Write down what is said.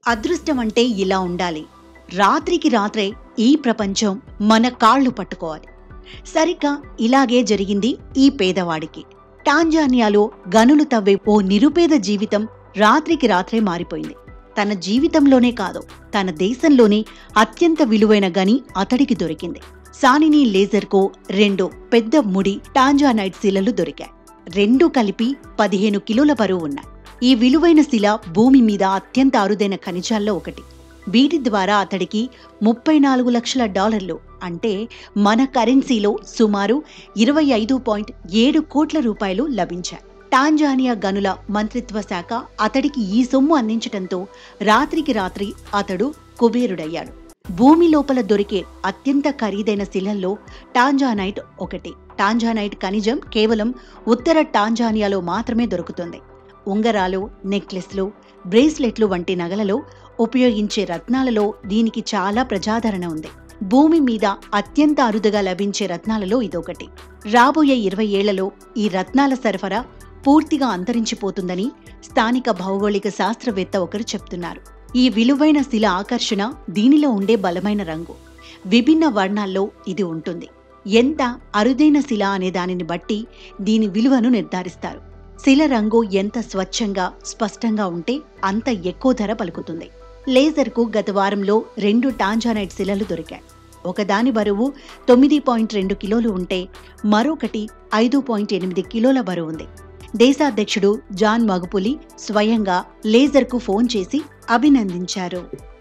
అదృష్టం అంటే ఇలా ఉండాలి రాత్రికి రాత్రే ఈ ప్రపంచం మన కాళ్ళు పట్టుకోవాలి సరిగ్గా ఇలాగే జరిగింది ఈ పేదవాడికి టాంజానియాలో గనులు తవ్వే ఓ నిరుపేద జీవితం రాత్రికి రాత్రే మారిపోయింది తన జీవితంలోనే కాదు తన దేశంలోనే అత్యంత విలువైన గని అతడికి దొరికింది సానిని లేజర్కో రెండు పెద్ద ముడి టాంజానైట్ శిలలు దొరికాయి రెండు కలిపి పదిహేను కిలోల బరువు ఉన్నాయి ఈ విలువైన శిల భూమి మీద అత్యంత అరుదైన ఖనిజాల్లో ఒకటి వీటి ద్వారా అతడికి ముప్పై నాలుగు లక్షల డాలర్లు అంటే మన కరెన్సీలో సుమారు ఇరవై ఐదు పాయింట్ ఏడు కోట్ల రూపాయలు లభించాయి టాంజానియా గనుల మంత్రిత్వ శాఖ అతడికి ఈ సొమ్ము అందించడంతో రాత్రికి రాత్రి అతడు కుబేరుడయ్యాడు భూమి లోపల దొరికే అత్యంత ఖరీదైన శిలల్లో టాంజానైట్ ఒకటి టాంజానైట్ ఖనిజం కేవలం ఉత్తర టాంజానియాలో మాత్రమే దొరుకుతుంది ఉంగరాలు నెక్లెస్లు బ్రేస్లెట్లు వంటి నగలలో ఉపయోగించే రత్నాలలో దీనికి చాలా ప్రజాదరణ ఉంది భూమి మీద అత్యంత అరుదుగా లభించే రత్నాలలో ఇదొకటి రాబోయే ఇరవై ఏళ్లలో ఈ రత్నాల సరఫరా పూర్తిగా అంతరించిపోతుందని స్థానిక భౌగోళిక శాస్త్రవేత్త ఒకరు చెప్తున్నారు ఈ విలువైన శిల ఆకర్షణ దీనిలో ఉండే బలమైన రంగు విభిన్న వర్ణాల్లో ఇది ఉంటుంది ఎంత అరుదైన శిల అనే దానిని బట్టి దీని విలువను నిర్ధారిస్తారు శిల రంగు ఎంత స్వచ్ఛంగా స్పష్టంగా ఉంటే అంత ఎక్కువ ధర పలుకుతుంది లేజర్కు గత వారంలో రెండు టాంజానైట్ శిలలు దొరికాయి ఒకదాని బరువు తొమ్మిది పాయింట్ రెండు కిలోలు ఉంటే మరొకటి ఐదు పాయింట్ ఎనిమిది కిలోల బరువు ఉంది దేశాధ్యక్షుడు జాన్ మగుపులి స్వయంగా లేజర్కు ఫోన్ చేసి అభినందించారు